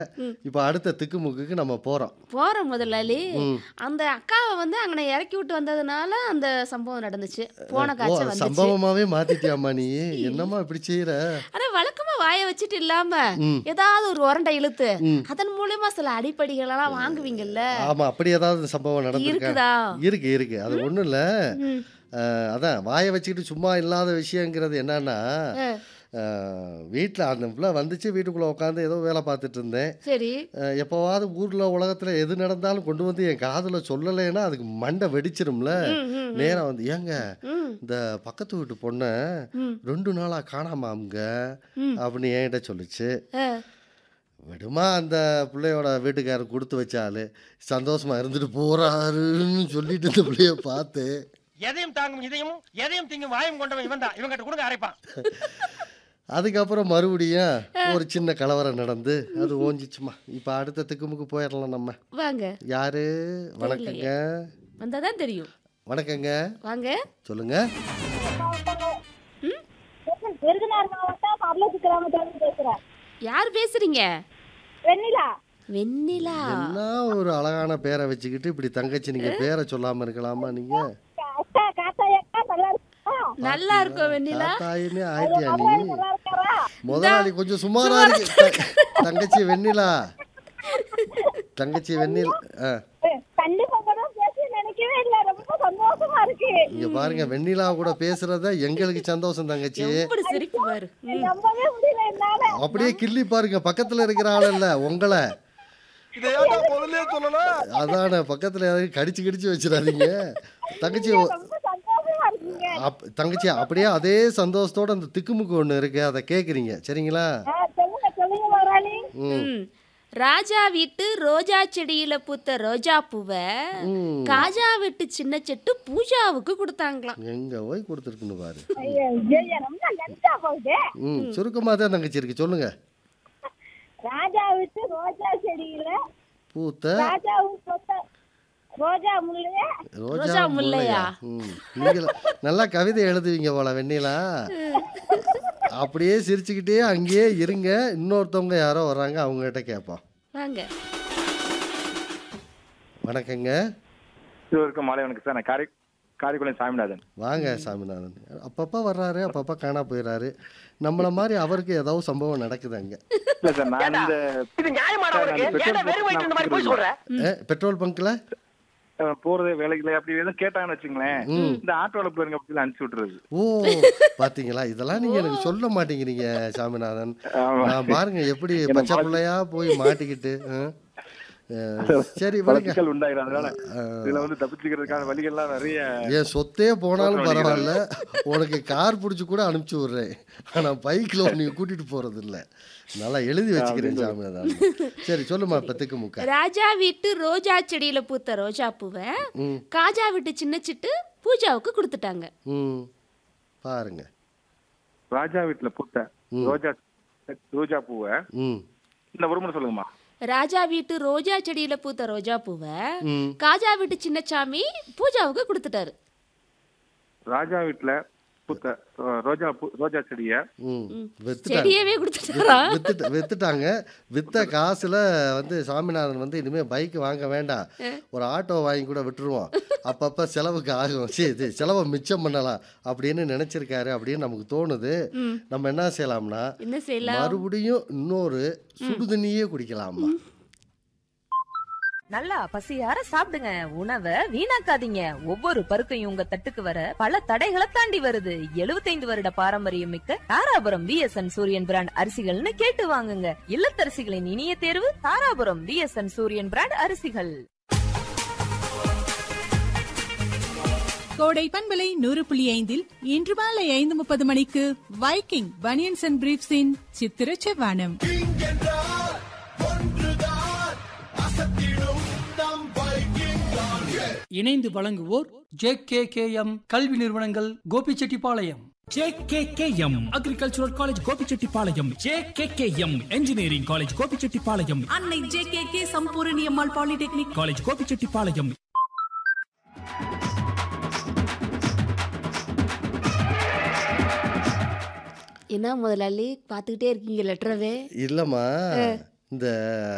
ம். இப்போ அடுத்த திக்குமுக்குக்கு நம்ம போறோம். போறோம் முதலாளி. ம். அந்த அக்காவ வந்து அங்கன இறக்கி விட்டு வந்ததுனால அந்த சம்பவம் நடந்துச்சு. போன ஓ! காய்ச்சல் வந்துச்சு. சம்பவமாவே மாத்திட்டியாம்மா நீ? என்னம்மா இப்படி செய்ற? ஆனா வழக்கமா வாய வச்சுட்டு இல்லாம ம். ஏதாவது ஒரு உரண்டை இழுத்து ம். அதன் மூலியமா சில அடிப்படைகளெல்லாம் வாங்குவீங்கல்ல. ஆமா. அப்படி ஏதாவது சம்பவம் நடந்திருக்கா? இருக்குதா? இருக்கு, இருக்கு. அது ஒண்ணும் இல்ல. ம். அ அதான் வாய வச்சுக்கிட்டு சும்மா இல்லாத விஷயங்கிறது என்னன்னா, அ. அ வீட்ல அந்த புள்ள வந்துச்சு வீட்டுக்குள்ள உட்காந்து ஏதோ வேலை பார்த்துட்டு இருந்தேன். சரி. அ எப்பவாவது ஊர்ல, உலகத்துல எது நடந்தாலும் கொண்டு வந்து என் காதுல சொல்லலைன்னா, அதுக்கு மண்டை வெடிச்சிரும்ல. ம், ம், ம். நேரா வந்து, "ஏங்க ம். இந்த பக்கத்து வீட்டு பொண்ண ம். 2 நாளா காணாமாம்ங்க" ம். அப்படின்னு என்கிட்ட சொல்லுச்சு. அ. விடுமா அந்த பிள்ளையோட வீட்டுக்காரர் குடுத்து வச்ச ஆளு. சந்தோஷமா இருந்துட்டு போறாருன்னு சொல்லிட்டு இந்த பிள்ளைய பார்த்தேன். எதையும் தாங்கும் இதயமும் எதையும் திங்கும் வாயும் கொண்டவன் இவன் தான் இவங்கிட்ட கொடுங்க அரைப்பான் அதுக்கப்புறம் மறுபடியும் ஒரு சின்ன கலவரம் நடந்து அது ஓஞ்சிச்சுமா. இப்ப அடுத்த திக்குமுக்கு போயிரலாம் நம்ம. வாங்க. யாரு? வணக்கங்க. வந்தா தான் தெரியும். வணக்கங்க. வாங்க. சொல்லுங்க. ம். விருதுநகர் மாவட்டம் பரலோசி கிராமத்துல பேசுறேன் யார் பேசுறீங்க? வெண்ணிலா வெண்ணிலா. என்ன ஒரு அழகான பேரை வச்சுக்கிட்டு இப்படி தங்கச்சி நீங்க பேரை சொல்லாம இருக்கலாமா நீங்க? அக்கா காத்தாயக்கா நல்லா இருக்கா நல்லா இருக்கோம் வெண்ணிலா. தாத்தாயின்னு ஆயிட்டியா நீ? நல்லா இருக்காரா முதலாளி கொஞ்சம் சுமாரா இருக்கு. த- தங்கச்சி வெண்ணிலா. தங்கச்சி வெண்ணில் ஆ. கண்டிப்பா கூட பேசி நினைக்கவே இல்ல ரொம்ப சந்தோஷமா இருக்கு இங்க பாருங்க வெண்ணிலா கூட பேசுறத எங்களுக்கு சந்தோஷம் தங்கச்சி. எப்படி சிரிப்பு பாரு. ம். நம்பவே முடியல என்னால அப்படியே கிள்ளி பாருங்க பக்கத்துல இருக்கிற ஆள் இல்ல உங்களை. இதையாடா முதல்ல சொல்லணும் அதான பக்கத்துல யாரையும் கடிச்சு கடிச்சு வச்சிடாதீங்க. தங்கச்சி ரொம்ப சந்தோஷமா இருக்கீங்க அப் தங்கச்சி அப்படியே அதே சந்தோஷத்தோட அந்த திக்குமுக்கு ஒண்ணு இருக்கு அதை கேக்குறீங்க சரிங்களா? ஆ, சொல்லுங்க சொல்லுங்க முதலாளி ம். ம். ராஜா வீட்டு ரோஜா செடியில பூத்த ரோஜா பூவை ம். காஜா வீட்டு சின்ன செட்டு பூஜாவுக்கு கொடுத்தாங்களாம் எங்க போய் கொடுத்துருக்குன்னு பாரு. ஐயோ, ஐயோ, ரொம்ப லென்த்தா போகுது ம் சுருக்கமா தான் தங்கச்சி இருக்கு சொல்லுங்க. ராஜா விட்டு ரோஜா செடியில பூத்த ராஜாவும் சொத்த ரோஜா முள்ளைய ரோஜா ரோஜா முல்லையா? முல்லையா? ம் நீங்க நல்லா கவிதை எழுதுவீங்க போல வெண்ணிலா. அப்படியே சிரிச்சுக்கிட்டே அங்கேயே இருங்க இன்னொருத்தவங்க யாரோ வர்றாங்க அவங்க கிட்ட கேட்போம். வாங்க வணக்கங்க. இருவருக்கும் மாலை வணக்கம் சார் நான் காரை காரைக்குளம் சாமிநாதன் வாங்க சாமிநாதன். அப்பப்ப வர்றாரு அப்பப்ப காணா போயிடுறாரு. நம்மள மாதிரி அவருக்கு ஏதாவது சம்பவம் நடக்குது அங்க. இல்ல சார் நான் இந்த இது நியாயமான சார், உனக்கு அந்த ஏன்டா பெட்ரோல் வெறும் வயிற்று இந்த மாதிரி போய் சொல்ற ஏ, பெட்ரோல் பங்க்ல அஹ், போறது வேலைக்குல அப்படி எதுவும் கேட்டாங்கன்னு வச்சுங்களேன் ம். இந்த ஆட்டோல போயிருங்க அப்படின்னு அனுப்பிச்சு விட்டுறது ஓ பாத்தீங்களா இதெல்லாம் நீங்க எனக்கு சொல்ல மாட்டேங்கிறீங்க சாமிநாதன். ஆமா. நான் பாருங்க எப்படி எனக்கு பச்சை மாட்டி- பிள்ளையா போய் மாட்டிக்கிட்டு ஆ? அஹ், சரி பல விடுங்க. சிக்கல் உண்டாயிரும் அதனால இதுல வந்து தப்பிச்சுக்கிறதுக்கான வழிகள்லாம் நிறைய என் சொத்தே போனாலும் தோற்றம் பரவாயில்ல உனக்கு கார் பிடிச்சி கூட அனுப்பிச்சு விடுறேன் ஆனா பைக்ல உன்னை கூட்டிட்டு போறது இல்ல நல்லா எழுதி வச்சுக்கிறேன் சாமிநாதன் சரி சொல்லுமா இப்ப திக்குமுக்க ராஜா வீட்டு ரோஜா செடியில பூத்த ரோஜா பூவை ம் காஜா வீட்டு சின்ன சிட்டு பூஜாவுக்கு கொடுத்துட்டாங்க ம் பாருங்க ராஜா வீட்டுல பூத்த ம். ரோஜா ரோஜா பூவை ம் இந்த ஒரு முறை சொல்லுங்கம்மா ராஜா வீட்டு ரோஜா செடியில பூத்த ரோஜா பூவை ம் காஜா வீட்டு சின்னசாமி பூஜாவுக்கு கொடுத்துட்டாரு ராஜா வீட்டுல பூத்த அஹ், ரோஜா பூ ரோஜா செடிய ம் வித்துட்டாங்க செடியவே கொடுத்துட்டாரா வித்துட்ட வித்துட்டாங்க வித்த காசுல வந்து சாமிநாதன் வந்து இனிமே பைக் வாங்க வேண்டாம் ஒரு ஆட்டோ வாங்கி கூட விட்டுருவோம் அப்பப்ப செலவுக்கு ஆகும் சரி இது செலவை மிச்சம் பண்ணலாம் அப்படின்னு நினைச்சிருக்காரு அப்படின்னு நமக்கு தோணுது ம். நம்ம என்ன செய்யலாம்னா என்ன செய்யலாம் மறுபடியும் இன்னொரு சுடுதண்ணியே குடிக்கலாமா நல்லா பசியார சாப்பிடுங்க உணவை வீணாக்காதீங்க ஒவ்வொரு பருக்கையும் உங்க தட்டுக்கு வர பல தடைகளை தாண்டி வருது 75 வருட பாரம்பரியம் மிக்க தாராபுரம் விஎஸ்என் சூரியன் பிராண்ட் அரிசிகள்னு கேட்டு வாங்குங்க இல்லத்தரசிகளின் இனிய தேர்வு தாராபுரம் விஎஸ்என் சூரியன் பிராண்ட் அரிசிகள் கோடை பண்பலை நூறு புள்ளி ஐந்தில் இன்று மாலை ஐந்து முப்பது மணிக்கு வைக்கிங் பனியன்ஸ் அண்ட் பிரீப்ஸின் சித்திர செவ்வானம் இணைந்து வழங்குவோர் ஜே கே கே எம் கல்வி நிறுவனங்கள் Gobichettipalayam JKKM agricultural college Gobichettipalayam JKKM engineering college Gobichettipalayam Annai J K K Sampoorani Ammal polytechnic college Gobichettipalayam என்ன முதலாளி பார்த்துக்கிட்டே இருக்கீங்க லெட்டரவே இல்லைம்மா இந்த